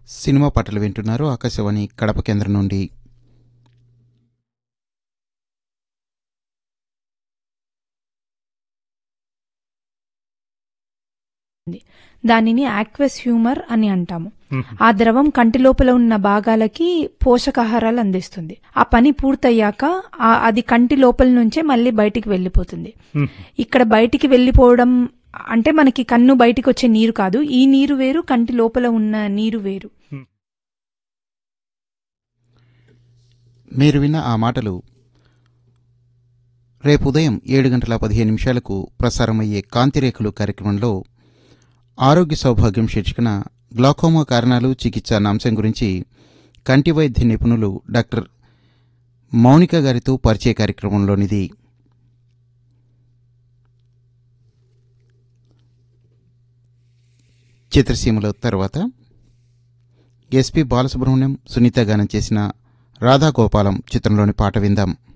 cinema పాటలు వింటున్నారు ఆకాశవాణి కడప కేంద్రం నుండి దానిని ఆక్వస్ హ్యూమర్ అని అంటాము ఆ ద్రవం కంటి లోపల ఉన్న భాగాలకి పోషకాహారాలు అందిస్తుంది ఆ పని పూర్తయ్యాక ఆ- అది కంటి లోపల నుంచే మళ్ళీ బయటికి వెళ్ళిపోతుంది ఇక్కడ బయటికి వెళ్ళిపోవడం అంటే మనకి కన్ను బయటికి వచ్చే నీరు కాదు ఈ నీరు వేరు కంటి లోపల ఉన్న నీరు వేరు మీరు విన్న ఆ మాటలు రేపు ఉదయం ఏడు గంటల పదిహేను నిమిషాలకు ప్రసారమయ్యే కాంతిరేఖలు కార్యక్రమంలో ఆరోగ్య సౌభాగ్యం శీర్షికన గ్లాకోమా కారణాలు చికిత్స అన్న అంశం గురించి కంటి వైద్య నిపుణులు డాక్టర్ మౌనిక గారితో పరిచయ కార్యక్రమంలోనిది చిత్రసీమలో తర్వాత ఎస్పి బాలసుబ్రహ్మణ్యం సునీత గానం చేసిన రాధాగోపాలం చిత్రంలోని పాట విందాం